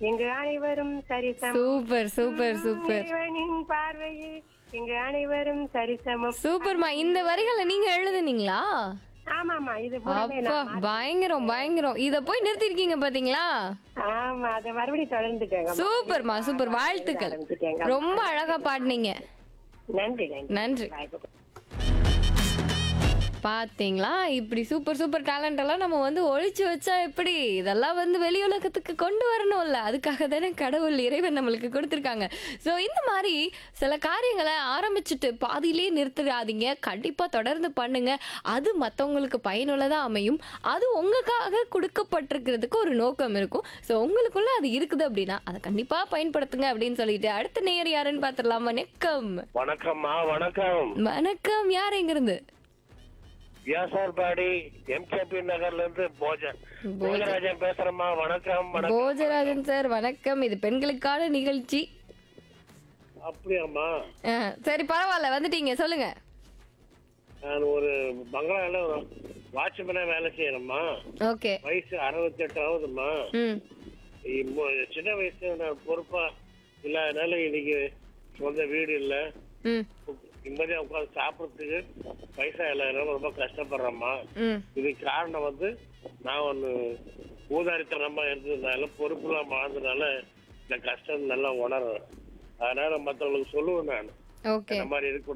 இங்கு அனைவரும் சரிசமம் super super super இறைவனின் பார்வையில் இங்கு அனைவரும் சரிசமம் சூப்பர்மா இந்த வரிகளை நீங்க எழுதுனீங்களா ஆமாமா இது பூராமே அப்பா நான் பயங்கரம் பயங்கரம் இத போய் நிறுத்திருக்கீங்க பாத்தீங்களா ஆமா அதை மறுபடியும் தொடர்ந்துட்டேங்க சூப்பர்மா சூப்பர் வாழ்த்துக்கள் ஆரம்பிச்சிட்டேங்க ரொம்ப அழகா பாடுனீங்க நன்றி நன்றி நன்றி வாய்ப்புக்கு. பாத்தீங்களா இப்படி சூப்பர் சூப்பர் டேலண்ட் எல்லாம் நம்ம வந்து ஒழிச்சு வச்சா எப்படி இதெல்லாம் வந்து வெளி உலகத்துக்கு கொண்டு வரணும்ல அதுக்காக தானே கடவுள் இறைவன் நம்மளுக்கு கொடுத்துருக்காங்க ஸோ இந்த மாதிரி சில காரியங்களை ஆரம்பிச்சுட்டு பாதியிலே நிறுத்திடாதீங்க கண்டிப்பா தொடர்ந்து பண்ணுங்க அது மற்றவங்களுக்கு பயனுள்ளதா அமையும் அது உங்களுக்காக கொடுக்கப்பட்டிருக்கிறதுக்கு ஒரு நோக்கம் இருக்கும் ஸோ உங்களுக்குள்ள அது இருக்குது அப்படின்னா அதை கண்டிப்பா பயன்படுத்துங்க அப்படின்னு சொல்லிட்டு அடுத்த நேயர் யாருன்னு பார்த்துடலாம் வணக்கம் வணக்கம்மா வணக்கம் வணக்கம் யார் எங்கிருந்து வியாசார்பாடி எம்கேபி நகர்ல இருந்து போஜ போஜராஜன் பேசுறேம்மா வணக்கம் வணக்கம் போஜராஜன் சார் வணக்கம் இது பெண்களுக்கான நிகழ்ச்சி அப்படியாம்மா ஆ, சரி பரவாயில்ல வந்துட்டீங்க சொல்லுங்க நான் ஒரு பங்களால ஒரு வாட்ச்மேனா வேலை செய்யறேம்மா ஓகே வயசு அறுபத்தி எட்டு ஆகுதும்மா ம் இப்போ சின்ன வயசுல நான் பொறுப்பா இல்லாதனால இன்னைக்கு சொந்த வீடு இல்ல ம் நிம்மதியா உட்காந்து சாப்பிடறதுக்கு பைசா இல்லாதனால ரொம்ப கஷ்டப்படுறேம்மா ம் இதுக்கு காரணம் வந்து நான் ஒன்று ஊதாரித்தனமா இருந்ததுனால பொறுப்புலாம் வாழ்ந்ததுனால இந்த கஷ்டம் நல்லா உணர்றேன் அதனால மற்றவங்களுக்கு சொல்லுவேன் நான் ஓகே இந்த மாதிரி இருக்க